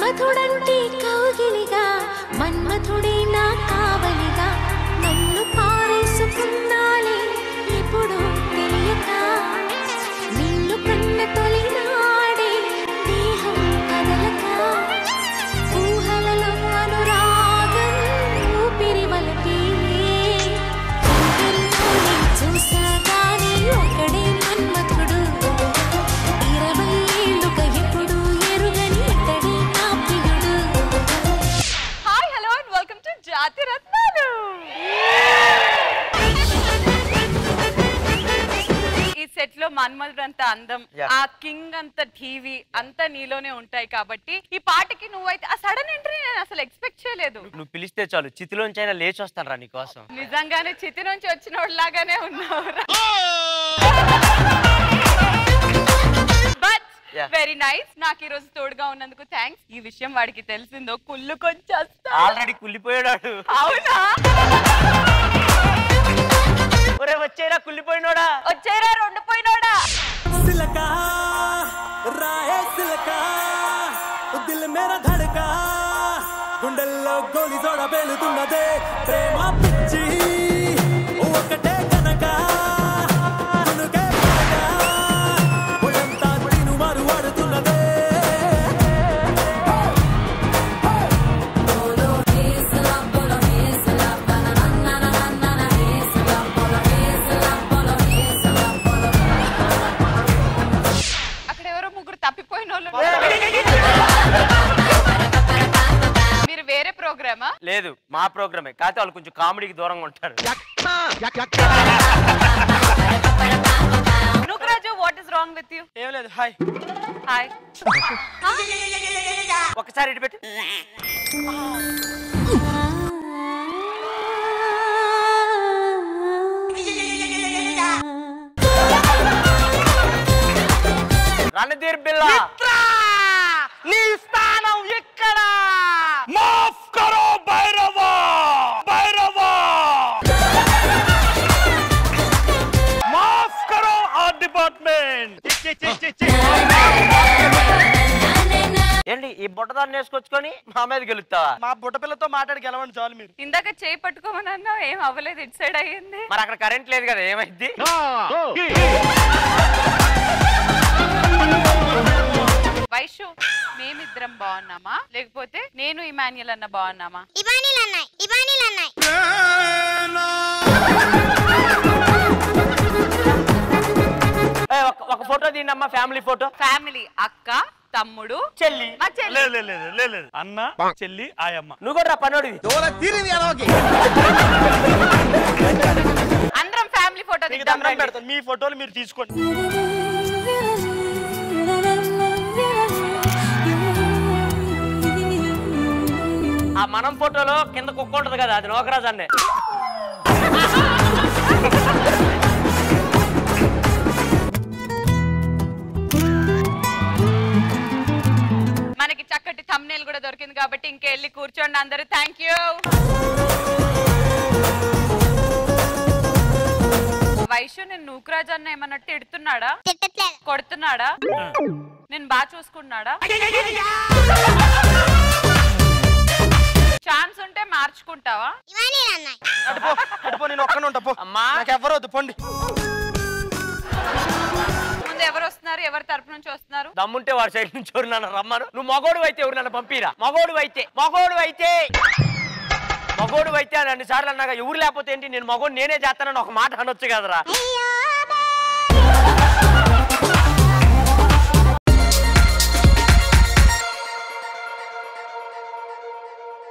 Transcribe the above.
మన్మథుడంటే కౌగిలిగా మన్మథుడే నా కావలిగా నన్ను పారేసుకున్నాలే ఇప్పుడు తెలియక నిన్ను కన్న తొలినాడే దేహం కదలక ఊహలలో అనురాగం ఊపిరి వలపే ఇంకెల్లోనే చూసాగానే ఒకడే మన్మథుడు ఇరవై ఏళ్ళుగా ఎప్పుడు ఎరుగని ఇతడే నా ప్రియుడు hi hello and welcome to Jathi Ratnalu ఈ సెట్ లో మన్మధుడు అంత అందం Yeah. ఆ కింగ్ అంత టీవీ అంతా నీలోనే ఉంటాయి కాబట్టి ఈ పాటకి నువ్వైతే ఆ సడన్ ఎంట్రీ నేను అసలు ఎక్స్పెక్ట్ చేయలేదు నువ్వు పిలిస్తే చాలు చితిలోంచి అయినా లేచి వస్తాను రా నీకోసం నిజంగానే చితి నుంచి వచ్చిన లాగానే ఉన్నావు బట్ Yeah. వెరీ నైస్ నాకు ఈ రోజు తోడుగా ఉన్నందుకు థ్యాంక్స్ ఈ విషయం వాడికి తెలిసిందో కుళ్ళు కొంచెం ఆల్రెడీ కుళ్ళిపోయాడు అవునా ఒరే వచ్చేరా కుళ్ళిపోయినోడా వచ్చారా రెండు పోయినోడా सिलका రాయే సిలకా దిల్ మేరా ధడకా గుండెల్లో గోలి జోడ పేలుతున్నదే ప్రేమ పిచ్చి ఒకటే కనుక కునుకే పడక ఒళ్ళంతా తిను మారు వాడుతున్నదే అక్కడ ఎవరో ముగ్గురు తప్పిపోయిన వాళ్ళు మీరు వేరే ప్రోగ్రామా లేదు మా ప్రోగ్రామే కాకపోతే వాళ్ళు కొంచెం కామెడీకి దూరంగా ఉంటారు Nookaraju what is wrong with you ఏం లేదు హాయ్ హాయ్ ఒకసారి ఇటు పెట్టు రణధీర్ బిల్లా నీ స్థానం ఎక్కడ माफ करो भैरवा भैरवा माफ करो आर्ट डिपार्टमेंट ఏంటి ఈ బుట్టదాన్ని వేసుకొచ్చుకొని మా మీద గెలుస్తావా మా బుట్ట పిల్లతో మాట్లాడి గెలవండి చాలు మీరు ఇందాక చేయి పట్టుకోమని అన్నావు ఏం అవ్వలేదు ఇటు సైడ్ అయ్యింది మరి అక్కడ కరెంట్ లేదు కదా ఏమైంది వైషు మేమిద్దరం బాగున్నామా లేకపోతే నేను ఇమాన్యుల్ అన్న బాగున్నామా ఇబానీలు అన్నాయి ఇబానీలు అన్నాయి ఏ, ఒక- ఒక ఫోటో తీయండి ఫ్యామిలీ ఫోటో ఫ్యామిలీ అక్క తమ్ముడు చెల్లి మా చెల్లి లేదు లేదు లేదు లేదు లేదు అన్న చెల్లి ఆయమ్మ నువ్వు కూడా రా పనోడివి అందరం ఫ్యామిలీ ఫోటో మీకు దిద్దాం దండం రండి. పెడతాను మీ ఫోటోలు మీరు తీసుకోండి ఆ మనం ఫోటోలో కింద కుక్క ఉంటది కదా అది నోకరాజు అన్నే మనకి చక్కటి thumbnail కూడా దొరికింది కాబట్టి ఇంకే వెళ్ళి కూర్చోండి అందరూ థ్యాంక్ యూ వైషు నేను నూకరాజ్ అన్న ఏమన్నా తిడుతున్నాడా తిట్టట్లేదు కొడుతున్నాడా నేను బాగా చూసుకున్నాడా ఛాన్స్ ఉంటే మార్చుకుంటావా ఇబానీలు అన్నాయి అటుపో అటుపో నేను ఒక్కనే ఉంటా పో అమ్మా. నాకు ఎవరు వద్దు పోండి ముందు ఎవరు వస్తున్నారు ఎవరి తరపు నుంచి వస్తున్నారు దమ్ముంటే వాడి సైడ్ నుంచి ఎవరు నన్ను రమ్మను నువ్వు మగోడు అయితే ఎవరు నన్ను పంపిరా మగోడు అయితే మగోడు అయితే మగోడు అయితే అని అన్ని సార్లు అన్నాక ఎవరు లేకపోతే ఏంటి నేను మగోడు నేనే చేస్తానని ఒక మాట అనొచ్చు కదరా అయ్యో